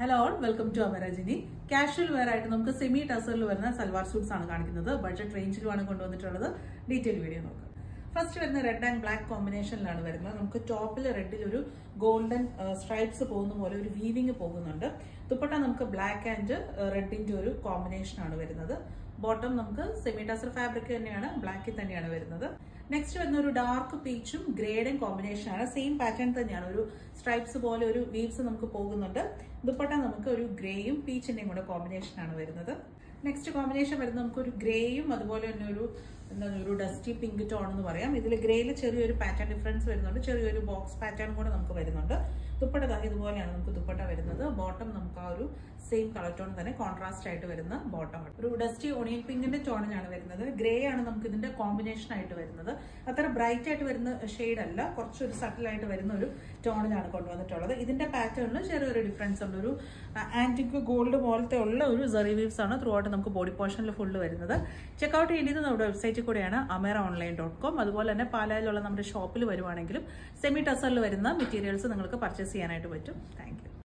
hello all welcome to അമരജിനി casual wear ആയിട്ട് നമുക്ക് സെമി ടസറിൽ വരുന്ന സൽവാർ സൂട്ട്സ് ആണ് കാണിക്കുന്നത് ബഡ്ജറ്റ് റേഞ്ചിലുമാണ് കൊണ്ടുവന്നിട്ടുള്ളത് ഡീറ്റെയിൽ വീഡിയോ നോക്കാം ഫസ്റ്റ് വരുന്ന റെഡ് ആൻഡ് ബ്ലാക്ക് കോമ്പിനേഷനിലാണ് വരുന്നത് നമുക്ക് ടോപ്പിൽ റെഡിൽ ഒരു ഗോൾഡൻ സ്ട്രൈപ്സ് പോകുന്ന പോലെ ഒരു വീവിങ് പോകുന്നുണ്ട് ദുപ്പട്ട നമുക്ക് ബ്ലാക്ക് ആൻഡ് റെഡിന്റെ ഒരു കോമ്പിനേഷൻ ആണ് വരുന്നത് ബോട്ടം നമുക്ക് സെമി ടസർ ഫാബ്രിക് തന്നെയാണ് ബ്ലാക്കിൽ തന്നെയാണ് വരുന്നത് നെക്സ്റ്റ് വരുന്ന ഒരു ഡാർക്ക് പീച്ചും ഗ്രേഡും കോമ്പിനേഷൻ ആണ് സെയിം പാറ്റേൺ തന്നെയാണ് ഒരു സ്ട്രൈപ്സ് പോലെ ഒരു വീവ്സ് നമുക്ക് പോകുന്നുണ്ട് ദുപ്പട്ട നമുക്ക് ഒരു ഗ്രേയും പീച്ചിന്റെയും കൂടെ കോമ്പിനേഷൻ ആണ് വരുന്നത് നെക്സ്റ്റ് കോമ്പിനേഷൻ വരുന്നത് നമുക്ക് ഒരു ഗ്രേയും അതുപോലെ തന്നെ ഒരു എന്താണ് ഒരു ഡസ്റ്റി പിങ്ക് ടോൺ എന്ന് പറയാം ഇതിൽ ഗ്രേയിൽ ചെറിയൊരു പാറ്റേൺ ഡിഫറൻസ് വരുന്നുണ്ട് ചെറിയൊരു ബോക്സ് പാറ്റേൺ കൂടെ നമുക്ക് വരുന്നുണ്ട് ദുപ്പട്ട ദാ ഇതുപോലെയാണ് നമുക്ക് ദുപ്പട്ട വരുന്നത് ബോട്ടം നമുക്ക് ആ ഒരു സെയിം കളർ ടോൺ തന്നെ കോൺട്രാസ്റ്റ് ആയിട്ട് വരുന്ന ബോട്ടം ഒരു ഡസ്റ്റി ഓണിയൻ പിങ്കിന്റെ ടോണിനാണ് വരുന്നത് ഗ്രേ ആണ് നമുക്ക് ഇതിന്റെ കോമ്പിനേഷൻ ആയിട്ട് വരുന്നത് അത്ര ബ്രൈറ്റ് ആയിട്ട് വരുന്ന ഷെയ്ഡ് അല്ല കുറച്ചൊരു സട്ടിൽ ആയിട്ട് വരുന്ന ഒരു ടോണിലാണ് കൊണ്ടുവന്നിട്ടുള്ളത് ഇതിന്റെ പാറ്റേണിൽ ചെറിയൊരു ഡിഫറൻസ് ഉണ്ട് ഒരു ആന്റിക് ഗോൾഡ് പോലത്തെ ഉള്ള ഒരു സെറി വീവ്സ് ആണ് ത്രൂ ആയിട്ട് നമുക്ക് ബോഡി പോർഷനിൽ ഫുള്ള് വരുന്നത് ചെക്കൗട്ട് ചെയ്യേണ്ടത് നമ്മുടെ വെബ്സൈറ്റിൽ കൂടെയാണ് അമേറ ഓൺലൈൻ ഡോട്ട് കോം അതുപോലെ തന്നെ പാലായിലുള്ള നമ്മുടെ ഷോപ്പിൽ വരുവാണെങ്കിലും സെമി ടസറിൽ വരുന്ന മെറ്റീരിയൽസ് നിങ്ങൾക്ക് പർച്ചേസ് ചെയ്യാനായിട്ട് പറ്റും താങ്ക്